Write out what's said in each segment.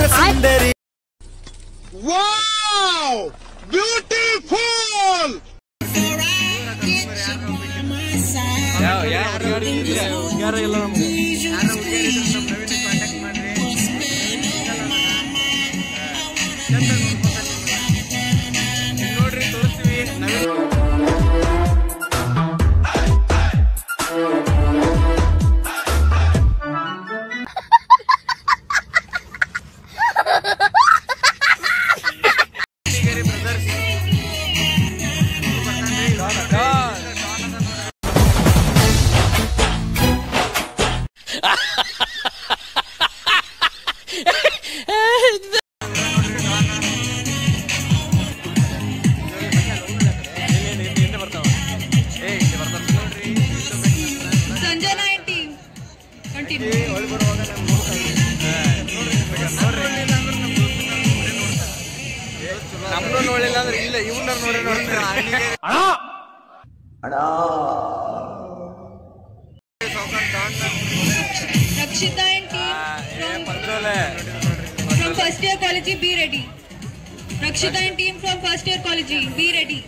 ಸುಂದರಿ ಯಾರು ಇಲ್ಲ ನಮ್ಗೆ ನೋಡ್ರಿ ತೋರಿಸ್ತೀವಿ ನವೀನ್ ಹಿಂದೆ ಬರ್ತಾವ ಏ ಇಲ್ಲಿ ಬರ್ತಾವ ನೋಡ್ರಿ ಸಂಜನಾ and team. Continue. ಒಳಗೆ ಬರುವಾಗ ನಾನು ನೋಡ್ತಾ ನಮ್ದು ನೋಡಿಲ್ಲ ಅಂದ್ರೆ ಇಲ್ಲ ಇವ್ನ ನೋಡಿ ನೋಡ್ತಾರೆ Rakshita and team from, ಪರ್ಸೋಲೆ from first year college, be ready. Rakshita and team from first year college, be ready.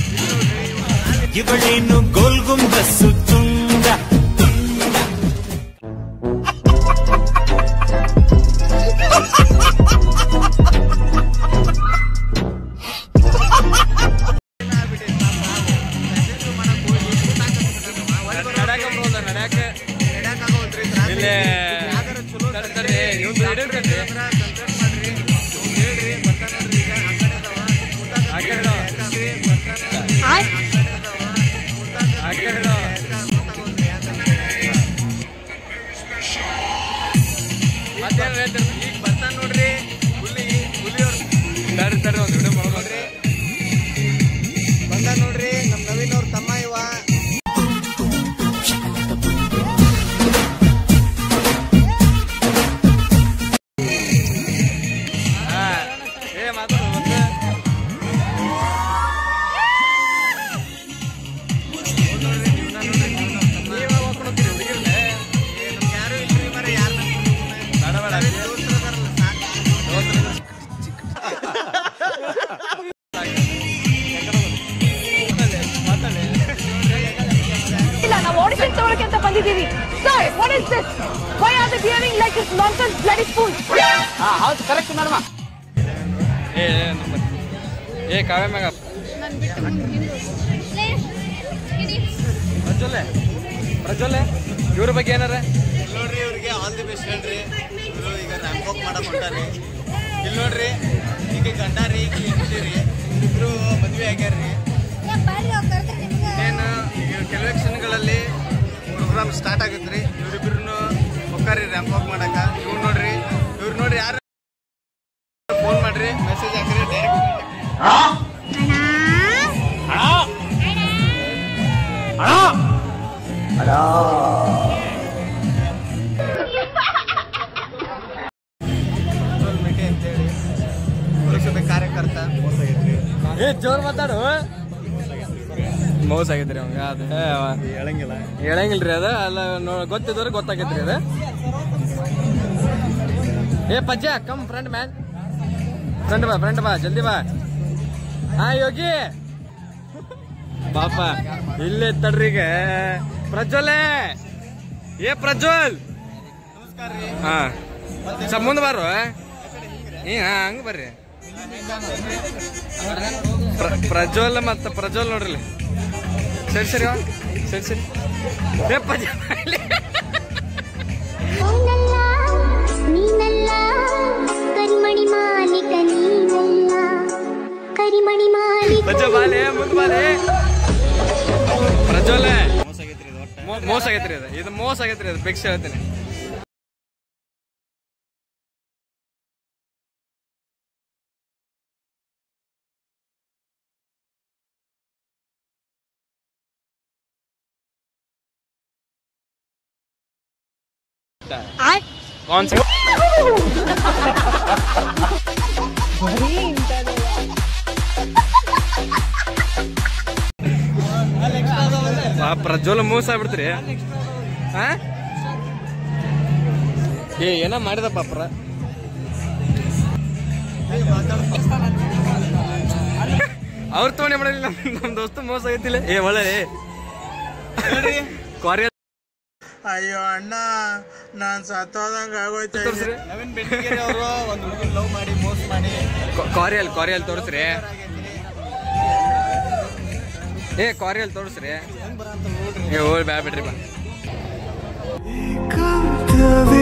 ಇವಳೇನು ಗೋಲ್ಗುಂಬಸ್ಸು ತುಂಡ ನಡ್ಯಾಕ ಬರೋಲ್ಲ ನಡ್ಯಾಕ ಇಲ್ಲೇ ತಡಿ, ತಡಿ, ಇವ್ನ್ದು ಹಿಡಿದ್ಕಂಡ್ರಿ. ಆ ಕಡೆ ಇಡು. ಆ ಕಡೆ ಇಡು. ಮತ್ತೇನ್ ಹೇಳ್ತೀರಿ? ಈಗ ಬರ್ತಾನ್ ನೋಡ್ರಿ ಹುಲಿ ಹುಲಿಯವ್ರು ತಡಿ ತಡಿ ಒಂದು ವಿಡಿಯೋ ಮಾಡ್ಬೋದ್ರಿ ಬಂದ ನೋಡ್ರಿ ನಮ್ ನವೀನ್ ಅವ್ರ ತಮ್ಮ ಇವ ಹಾ, ಏ ಮಾತಾಡು ಮತ್ತೆ ನೀವ್ ಯಾವಾಗ ಕೊಡ್ತೀರಿ ಹುಡುಗಿರ್ಗೆ? ಬೇಡ, ಬೇಡ. ದೋಸ್ತ್ರು ಮಾತಾಡಿ, ಮಾತಾಡಿ. ಇಲ್ಲ ನಾವು ಆಡಿಷನ್ ತಗೊಳಕ್ಕೆ ಅಂತ ಬಂದಿದ್ದೀವಿ sir what is this why are they behaving like this nonsense bloody spoon ಹೌದು ಕರೆಕ್ಟ್ ಮೇಡಮ್ ಏ ಏ, ನಮ್ಮ- ಏ ಕಾವ್ಯ ಮ್ಯಾಗ ಪ್ರಜ್ವಲೆ ಪ್ರಜ್ವಲೆ ಇವ್ರ ಬಗ್ಗೆ ಏನಾರ ನೋಡ್ರಿ ಇವ್ರಿಗೆ ಆಲ್ ದಿ ಬೆಸ್ಟ್ ಹೇಳ್ರಿ ಇವರು ಈಗ ರ್ಯಾಂಪ್ ವಾಕ್ ಮಾಡಕ್ ಹೊಂಟಾರಿ ಇಲ್ಲಿ ನೋಡ್ರಿ ಈಗ ಗಂಡಾರಿ ಈಗ ಹೆಂಡತಿರಿ ಇಬ್ರು ಮದ್ವೆ ಆಗ್ಯಾರ್ರಿ ಏನು ಈಗ ಕೆಲವೇ ಕ್ಷಣಗಳಲ್ಲಿ ಪ್ರೋಗ್ರಾಮ್ ಸ್ಟಾರ್ಟ್ ಆಗತ್ತೆ ರೀ ಇವ್ರಿಬ್ರು ಹೊಕ್ಕಾರಿ ರ್ಯಾಂಪ್ ವಾಕ್ ಮಾಡಕ ಇವ್ರು ನೋಡ್ರಿ ಇವ್ರು ನೋಡ್ರಿ ಯಾರು ಫೋನ್ ಮಾಡ್ರಿ ಮೆಸೇಜ್ ಹಾಕ್ರಿ ಡೈರೆಕ್ಟ್ ಮೇಟಿ ಅಂತೇಳಿ ಪುರಸಭೆ ಕಾರ್ಯಕರ್ತ ಮೋಸ ಆಗೈತ್ರಿ ಏ ಜೋರ್ ಮಾತಾಡು ಮೋಸ ಆಗೈತ್ರಿ ಅವಂಗ ಅದ ಹೇಳಂಗಿಲ್ಲ ಹೇಳಂಗಿಲ್ರಿ ಅದ ಅಲ್ಲ ನೋ ಗೊತ್ತಿದ್ದವ್ರಿಗೆ ಗೊತ್ತಾಗೈತ್ರಿ ಅದ ಏ ಪಜ್ಜ ಕಮ್ ಫ್ರೆಂಡ್ ಮ್ಯಾನ್ ಫ್ರೆಂಡ್ ಬಾ ಫ್ರೆಂಡ್ ಬಾ ಜಲ್ದಿ ಬಾ ಹಾ ಯೋಗಿ ಪಾಪ ಇಲ್ಲೇ ತಡ್ರಿ ಈಗ ಪ್ರಜ್ವಲೆ ಏ ಪ್ರಜ್ವಲ್ ನಮಸ್ಕಾರ ರೀ ಹಾ ಸ ಮುಂದೆ ಬಾರು ಏ ಹಾ ಹಂಗ ಬರ್ರಿ ಪ್ರ- ಪ್ರಜ್ವಲ್ ಮತ್ತ ಪ್ರಜ್ವಲ್ ನೋಡ್ರಿ ಇಲ್ಲಿ. ಸರಿ ಸರಿ ವಾ. ಸರಿ ಸರಿ ಏ ಪಜ್ಜ ಇಲ್ಲಿ. ಅವನಲ್ಲ ನೀನಲ್ಲ ಕರಿಮಣಿ ಮಾಲೀಕ ನೀನಲ್ಲ ಕರಿಮಣಿ ಮಾಲೀಕ ಪಜ್ಜ ಬಾಲೆ ಮುಂದೆ ಬಾಲೆ ಪ್ರಜ್ವಲೆ ಮೋಸ ಆಗೈತ್ರಿ ಇದು ಒಟ್ಟ ಮೋ- ಮೋಸ ಆಗೈತ್ರಿ ಅದು ಇದು ಮೋಸ ಆಗೈತ್ರಿ ಅದು ಭಿಕ್ಷೆ ಹೇಳ್ತೀನಿ कौन सा ಆ ಪ್ರಜ್ವಲ ಮೋಸ ಆಗ್ಬಿಡ್ತೀರಿ ಹಾ ಏ ಏನ ಮಾಡಿದಪ್ಪ ಪ್ರ ಅವ್ರ ತೋಣೆ ಮಾಡಲಿ ನಮ್ ನಮ್ ದೋಸ್ತ ಮೋಸ ಆಗೈತಿಲ್ಲ ಏ ಒಳ್ಳೆ ಕ್ವಾರಿ ಅಯ್ಯೋ ಅಣ್ಣ ನಾನ್ ಸತ್ತೋದಂಗ ಆಗೋಯ್ತು ತೋರ್ಸ್ರಿ. ನವೀನ್ ಬೆಂಡಿಗೆರೆ ಅವರು ಒಂದು ಹುಡುಗನ್ ಲವ್ ಮಾಡಿ ಮೋಸ ಮಾಡಿ ಕ್ವಾರಿಯಲ್ ಕ್ವಾರಿಯಲ್ ತೋರಿಸ್ರಿ ಏ ಕ್ವಾರಿಯಲ್ ತೋರಿಸ್ರಿ ಏ ಹೋಗಿ ಬ್ಯಾ ಬಿಡ್ರಿ ಬಾ ಕರ್ತವ್ಯ